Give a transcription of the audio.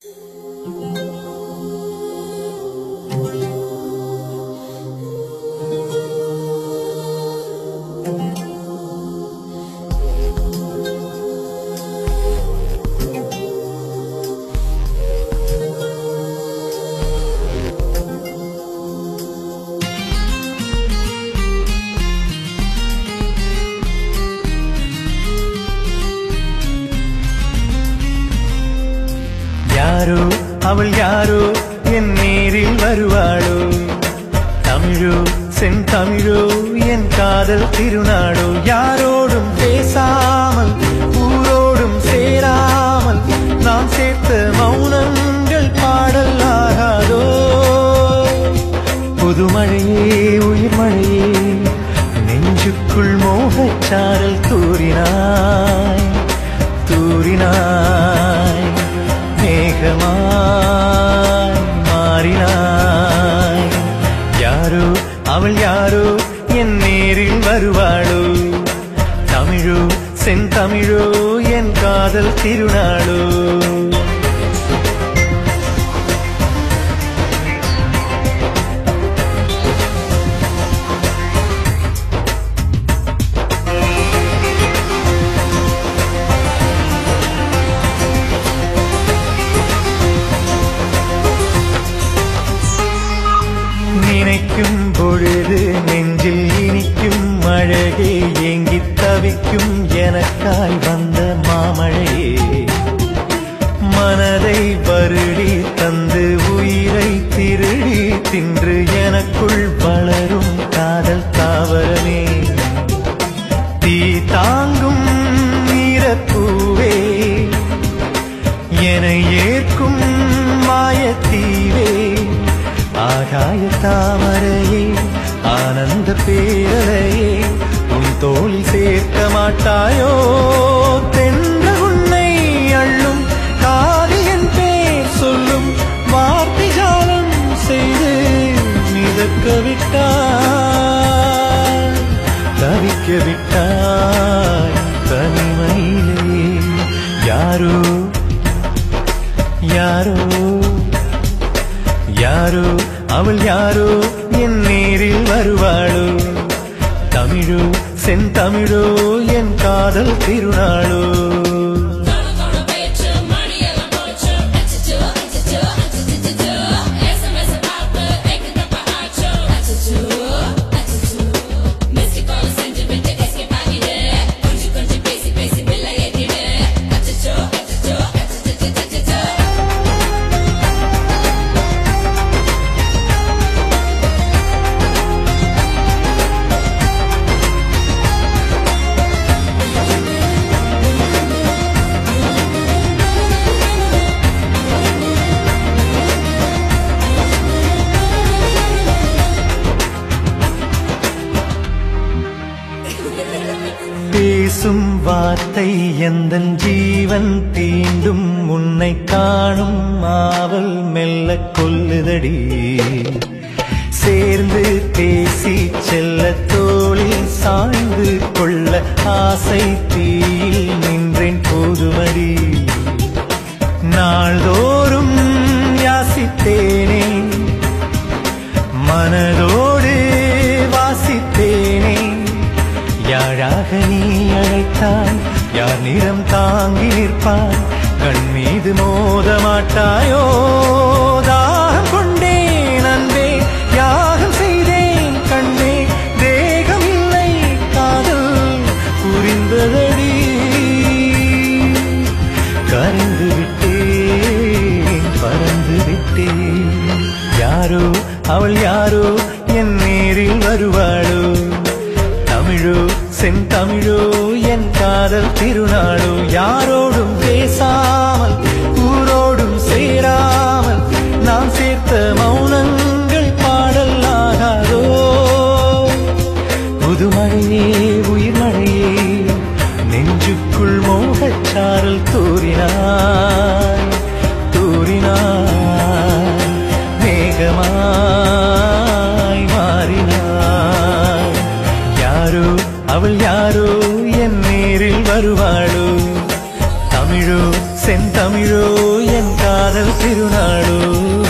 யாரோ அவள் யாரோ என் நேரில் வருவாளோ தமிழோ செந்தமிழோ என் காதல் திருநாடோ யாரோடும் பேசாமல் ஊரோடும் சேராமல் நாம் சேர்த்த மௌனங்கள் பாடல் ஆகாதோ புதுமழையே உயிர் மழையே நெஞ்சுக்குள் மோகச்சாரல் தூரினாய் தூரினாய் மேகமாய் மாறினாய் யாரோ அவள் யாரோ என் நேரில் வருவாளோ தமிழோ செந்தமிழோ என் காதல் திருநாளோ நினைக்கும் பொழுது நெஞ்சில் இனிக்கும் அழகே ஏங்கித் தவிக்கும் எனக்காய் வந்த மாமழையே மனதை வருடி தந்து உயிரை திருடி தின்று எனக்குள் வளரும் காதல் தாவரமே தீ தாங்கும் நீரப்பூவே என ஏற்கும் மாயத்தீவே ஆகாய தாமரையே ஆனந்த பேரலையே உன் தோளில் சேர்க்க மாட்டாயோ தென்ற உன்னை அள்ளும் காதியன் பேர் சொல்லும் வார்த்தை ஜாலம் செய்து மிதக்க விட்டாய் தவிக்க விட்டாய் தனிமையிலே யாரோ யாரோ யாரோ அவள் யாரோ என் நேரில் வருவாளோ தமிழோ செந்தமிழோ என் காதல் திருநாளோ Gonna gonna bet you money எல்லாம் போச்சு அச்சச்சோ அச்சச்சோ அச்சச்சோ SMS பார்த்து ஏக்கத்தப்ப ஆச்சு அச்சச்சோ அச்சச்சோ மிஸ்டு கால் செஞ்சு விட்டு எஸ்கேப் ஆகிடு கொஞ்சம் கொஞ்சம் பேசி பேசி பில்ல ஏத்திடு அச்சச்சோ அச்சச்சோ அச்சச்சோ அச்சச்சோ பேசும் வார்த்தை எந்த ஜீவன் தீண்டும் உன்னை காணும் ஆவல் மெல்ல கொல்லுதடி சேர்ந்து பேசி செல்ல தோளில் சாய்ந்து கொள்ள ஆசை தீயில் நின்றேன் போதுமடி நாள்தோறும் யாசித்தேனே மனதோடு வாசித்தேனே யாழாக நீ அழைத்தாய் யார் நிறம் தாங்கி நிற்பாய் கண் மீது மோத மாட்டாயோ தாகம் கொண்டேன் அன்பே யாகம் செய்தேன் கண்ணே தேகம் இல்லை காதல் புரிந்ததடி கரைந்து விட்டேன் பறந்து விட்டேன் யாரோ அவள் யாரோ என் நேரில் வருவாளோ தமிழோ செந்தமிழோ என் காதல் திருநாளோ யாரோடும் பேசாமல் ஊரோடும் சேராமல் நாம் சேர்த்த மௌனங்கள் பாடல் ஆகாதோ புதுமழையே உயிர் மழையே நெஞ்சுக்குள் மோகச்சாரல் தூரினாய் தூரினாய் மேகமாய் மாறினாய் யாரோ அவள் யாரோ என் நேரில் வருவாளோ காதல் திருநாளோ